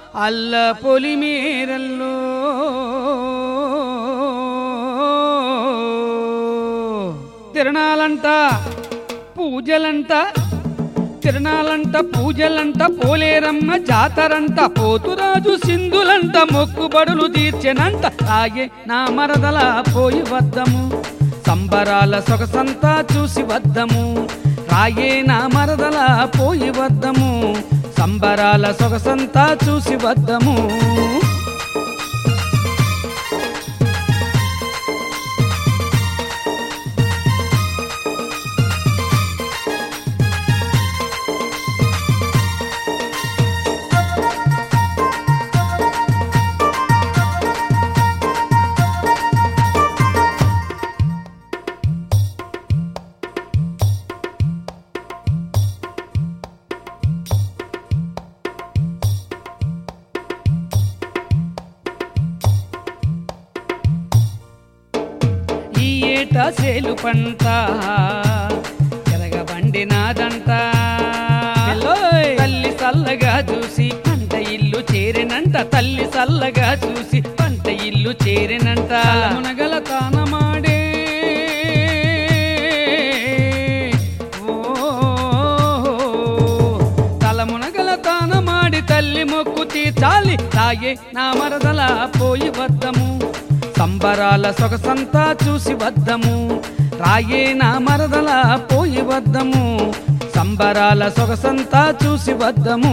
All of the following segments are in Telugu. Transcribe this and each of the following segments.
అల్ల పొలిమేరల్లో తిరణాలంట పూజలంట తిరణాలంట పూజలంట పోలేరమ్మ జాతరంట పోతురాజు సింధులంట మొక్కుబడులు తీర్చెనంట ఆగే నా మరదల పోయి వద్దము సంబరాల సొగసంతా చూసి వద్దము రాయే నా మరదల పోయి వద్దము సంబరాల సొగసంతా చూసి వద్దము ఈ ఏట సేలు పంట ఎరగబండి నాదంట తల్లి చల్లగా చూసి పంట ఇల్లు చేరినంట తల్లి చల్లగా చూసి పంట ఇల్లు చేరినంట మునగల తానమాడే తలమునగల తానమాడి తల్లి మొక్కు తీర్చాలి తాగే నా మరదల పోయి వద్దము సంబరాల సొగసంతా చూసి వద్దము రాయే నా మరదల పోయి వద్దము సంబరాల సొగసంతా చూసి వద్దము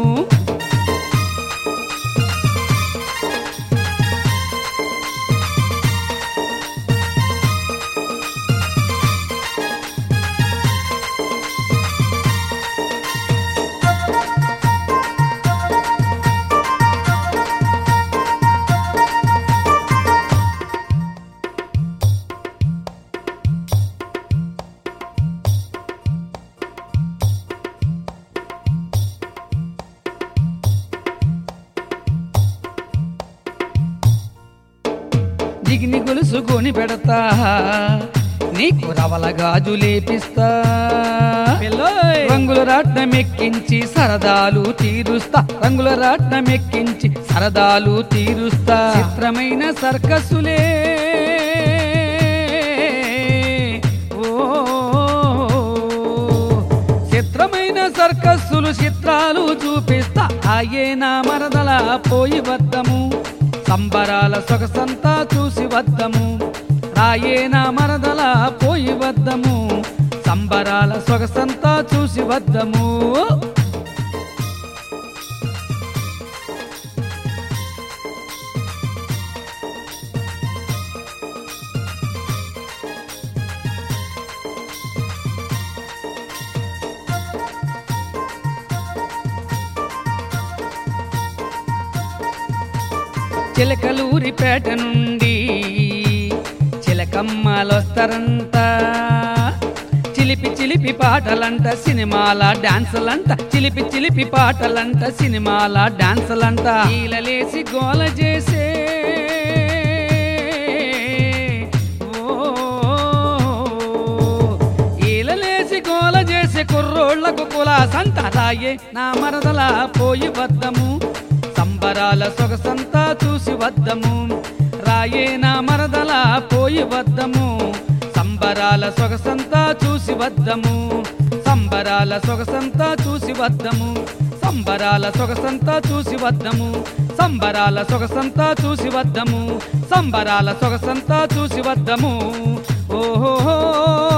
దిగిని గొలుసు కొని పెడతా నీకు రవల గాజు లేపిస్తా రంగుల రాట్నం ఎక్కించి సరదాలు తీరుస్తా రంగుల రాట్నం ఎక్కించి సరదాలు తీరుస్తా చిత్రమైన సర్కసులే ఓ చిత్రమైన సర్కస్సులు చిత్రాలు చూపిస్తా ఆయే నా మరదల పోయి వద్దము సంబరాల సొగసంతా చూసి వద్దము రాయే నా మరదల పోయి వద్దము సంబరాల సొగసంతా చూసి వద్దము చిలకలూరిపేట నుండి చిలకమ్మలొస్తారంట చిలిపి చిలిపి పాటలంట సినిమాల డాన్సులంట చిలిపి చిలిపి పాటలంట సినిమాల డాన్సులంట ఈలలేసి గోల చేసే ఓ ఈలలేసి గోల చేసే కుర్రోళ్లకు కులాసంత రాయే నా మరదల పోయి వద్దము సంబరాల సొగసంతా చూసి వద్దము రాయే నా మరదల పోయి వద్దము సంబరాల సొగసంతా చూసి వద్దము సంబరాల సొగసంతా చూసి వద్దము సంబరాల సొగసంతా చూసి వద్దము సంబరాల సొగసంతా చూసి వద్దము సంబరాల సొగసంతా చూసి వద్దము ఓహో